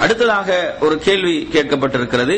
அடுத்ததாக ஒரு கேள்வி கேட்கப்பட்டிருக்கிறது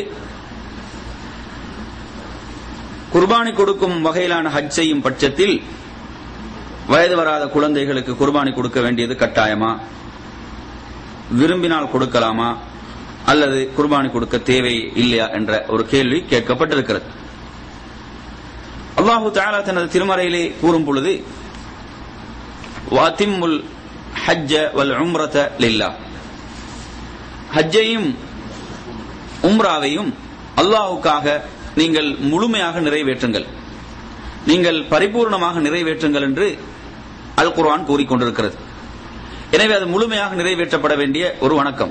குர்பானி கொடுக்கும் வகையிலான ஹஜ் செய்யும் பட்சத்தில் வயது வராத குழந்தைகளுக்கு குர்பானி கொடுக்க வேண்டியது கட்டாயமா விரும்பினால் கொடுக்கலாமா அல்லது குர்பானி கொடுக்க தேவை இல்லையா என்ற ஒரு கேள்வி கேட்கப்பட்டிருக்கிறது அல்லாஹு தாலா தனது திருமறையிலே கூறும் பொழுது வாத்திமுல் ஹஜ்ஜ வல் உம்ரத லில்லா ஹஜ்ஜையும் உம்ராவையும் அல்லாஹுக்காக நீங்கள் முழுமையாக நிறைவேற்றுங்கள் நீங்கள் பரிபூர்ணமாக நிறைவேற்றுங்கள் என்று அல் குர்ஆன் கூறிக்கொண்டிருக்கிறது எனவே அது முழுமையாக நிறைவேற்றப்பட வேண்டிய ஒரு வணக்கம்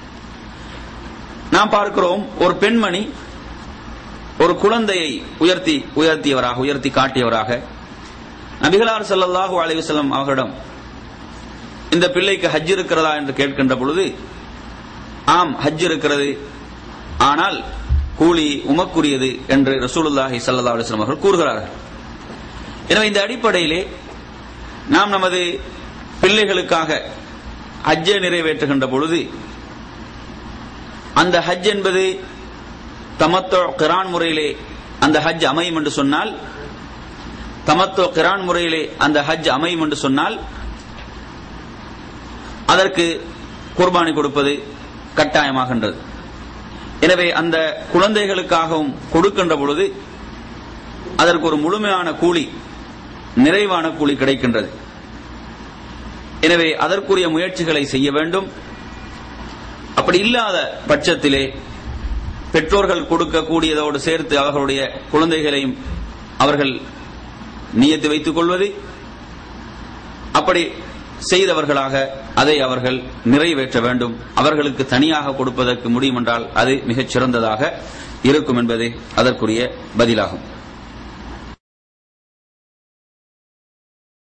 நாம் பார்க்கிறோம் ஒரு பெண்மணி ஒரு குழந்தையை உயர்த்தி உயர்த்தியவராக உயர்த்தி காட்டியவராக நபிகளார் ஸல்லல்லாஹு அலைஹி வஸல்லம் அவர்களிடம் இந்த பிள்ளைக்கு ஹஜ் இருக்கிறதா என்று கேட்கின்ற பொழுது ஆம் ஹஜ் இருக்கிறது ஆனால் கூலி உமக்குரியது என்று ரசூலுல்லாஹி ஸல்லல்லாஹு அலைஹி வஸல்லம் அவர்கள் கூறுகிறார்கள் எனவே இந்த அடிப்படையிலே நாம் நமது பிள்ளைகளுக்காக ஹஜ்ஜை நிறைவேற்றுகின்ற பொழுது அந்த ஹஜ் என்பது தமத்தோ கிரான் முறையிலே அந்த ஹஜ் அமையும் என்று சொன்னால் தமத்தோ கிரான் முறையிலே அந்த ஹஜ் அமையும் என்று சொன்னால் அதற்கு குர்பானி கொடுப்பது கட்டாயமாகின்றது எனவே அந்த குழந்தைகளுக்காகவும் கொடுக்கின்ற பொழுது அதற்கு ஒரு முழுமையான கூலி நிறைவான கூலி கிடைக்கின்றது எனவே அதற்குரிய முயற்சிகளை செய்ய வேண்டும் அப்படி இல்லாத பட்சத்திலே பெற்றோர்கள் கொடுக்கக்கூடியதோடு சேர்த்து அவர்களுடைய குழந்தைகளையும் அவர்கள் நியத்து வைத்துக் கொள்வது அப்படி செய்தவர்களாக அதை அவர்கள் நிறைவேற்ற வேண்டும் அவர்களுக்கு தனியாக கொடுப்பதற்கு முடியும் என்றால் அது மிகச் சிறந்ததாக இருக்கும் என்பதே அதற்குரிய பதிலாகும்